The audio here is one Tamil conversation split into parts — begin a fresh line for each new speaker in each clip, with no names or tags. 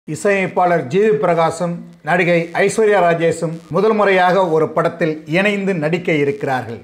இசையமைப்பாளர் ஜிவி பிரகாசும் நடிகை ஐஸ்வர்யா ராஜேஷும் முதல் முறையாக ஒரு படத்தில் இணைந்து நடிக்க இருக்கிறார்கள்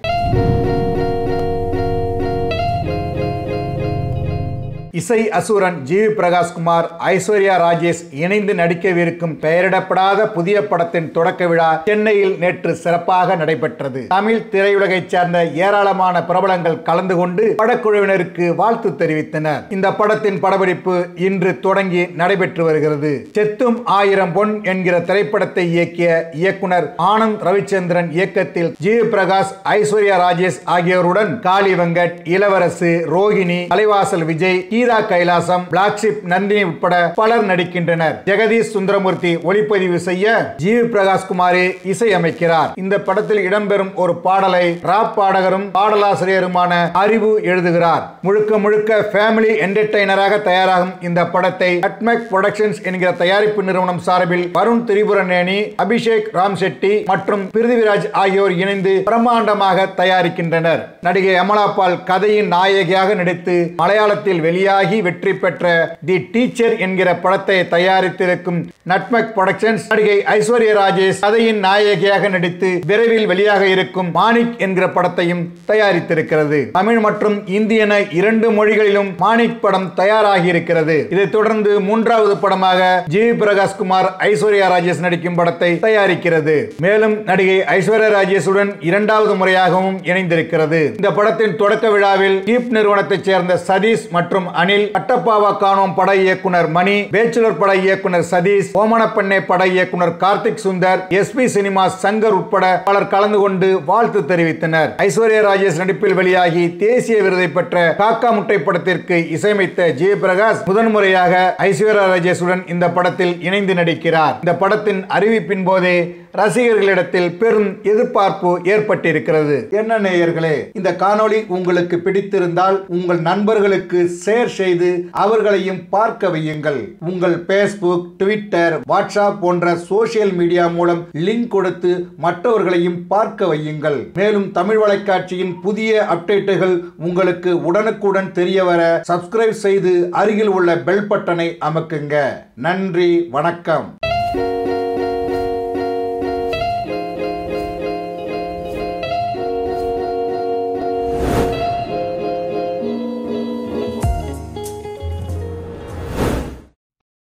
இசை அசுரன் ஜிவி பிரகாஷ்குமார் ஐஸ்வர்யா ராஜேஷ் இணைந்து நடிக்கவிருக்கும் பெயரிடப்படாத புதிய படத்தின் தொடக்க விழா சென்னையில் நேற்று சிறப்பாக நடைபெற்றது தமிழ் திரையுலகைச் சேர்ந்த ஏராளமான பிரபலங்கள் கலந்து கொண்டு படக்குழுவினருக்கு வாழ்த்து தெரிவித்தனர் இந்த படத்தின் படப்பிடிப்பு இன்று தொடங்கி நடைபெற்று வருகிறது செத்தும் ஆயிரம் பொன் என்கிற திரைப்படத்தை இயக்கிய இயக்குனர் ஆனந்த் ரவிச்சந்திரன் இயக்கத்தில் ஜிவி பிரகாஷ் ஐஸ்வர்யா ராஜேஷ் ஆகியோருடன் காளி வெங்கட் இளவரசு ரோகிணி தலைவாசல் விஜய் கீதா கைலாசம் பிளாக் ஷிப் நந்தினி உட்பட பலர் நடிக்கின்றனர் ஜெகதீஷ் சுந்தரமூர்த்தி ஒளிப்பதிவு செய்ய ஜிவி பிரகாஷ் குமாரே இசையமைக்கிறார் இந்த படத்தில் இடம்பெறும் ஒரு பாடலை ராப் பாடகரும் பாடலாசிரியருமான அறிவு எழுதுகிறார் முழுக்க முழுக்க ஃபேமிலி என்டர்டைனராக தயாராகும் இந்த படத்தை அட்மெக் புரொடக்ஷன்ஸ் என்கிற தயாரிப்பு நிறுவனம் சார்பில் வருண் திரிபுரநேனி அபிஷேக் ராம் செட்டி மற்றும் பிருதிவிராஜ் ஆகியோர் இணைந்து பிரம்மாண்டமாக தயாரிக்கின்றனர் நடிகை அமலாபால் கதையின் நாயகியாக நடித்து மலையாளத்தில் வெளியாகி வெற்றி பெற்ற தி டீச்சர் என்கிற படத்தை தயாரித்திருக்கும் நட்மக் புரொடக்ஷன்ஸ் நடிகை ஐஸ்வர்யா ராஜேஷ் கதையின் நாயகியாக நடித்து விரைவில் வெளியாக இருக்கும் மாணிக் என்கிற படத்தையும் தயாரித்திருக்கிறது தமிழ் மற்றும் இந்தி என இரண்டு மொழிகளிலும் மாணிக் படம் தயாராகி இருக்கிறது இதைத் தொடர்ந்து மூன்றாவது படமாக ஜிவி பிரகாஷ் குமார் ஐஸ்வர்யா ராஜேஷ் நடிக்கும் படத்தை தயாரிக்கிறது மேலும் நடிகை ஐஸ்வர்யா ராஜேஷுடன் இரண்டாவது முறையாகவும் இணைந்திருக்கிறது இந்த படத்தின் தொடக்க விழாவில் கீப் நிறுவனத்தைச் சேர்ந்த சதீஷ் மற்றும் அனில் கட்டப்பாவா காணோம் பட இயக்குனர் மணி பேச்சுலர் பட இயக்குனர் சதீஷ் ஓமனப்பண்ணை பட இயக்குனர் கார்த்திக் சுந்தர் எஸ்பி சினிமா சங்கர் உட்பட பலர் கலந்து கொண்டு வாழ்த்து தெரிவித்தனர் ஐஸ்வர்யா ராஜேஷ் நடிப்பில் வெளியாகி தேசிய விருதை பெற்ற காக்கா முட்டை படத்திற்கு இசையமைத்த ஜெயபிரகாஷ் முதன்முறையாக ஐஸ்வர்யா ராஜேஷுடன் இந்த படத்தில் இணைந்து நடிக்கிறார் இந்த படத்தின் அறிவிப்பின் போதே ரசிகர்களிடத்தில் பெரும் எதிர்பார்ப்பு ஏற்பட்டிருக்கிறது என்ன நேயர்களே இந்த காணொளி உங்களுக்கு பிடித்திருந்தால் உங்கள் நண்பர்களுக்கு ஷேர் செய்து அவர்களையும் பார்க்க வையுங்கள் உங்கள் பேஸ்புக் ட்விட்டர் வாட்ஸ்அப் போன்ற சோசியல் மீடியா மூலம் லிங்க் கொடுத்து மற்றவர்களையும் பார்க்க வையுங்கள் மேலும் தமிழ் வலைக்காட்சியின் புதிய அப்டேட்டுகள் உங்களுக்கு உடனுக்குடன் தெரிய வர சப்ஸ்கிரைப் செய்து அருகில் உள்ள பெல் பட்டனை அமக்குங்க நன்றி வணக்கம்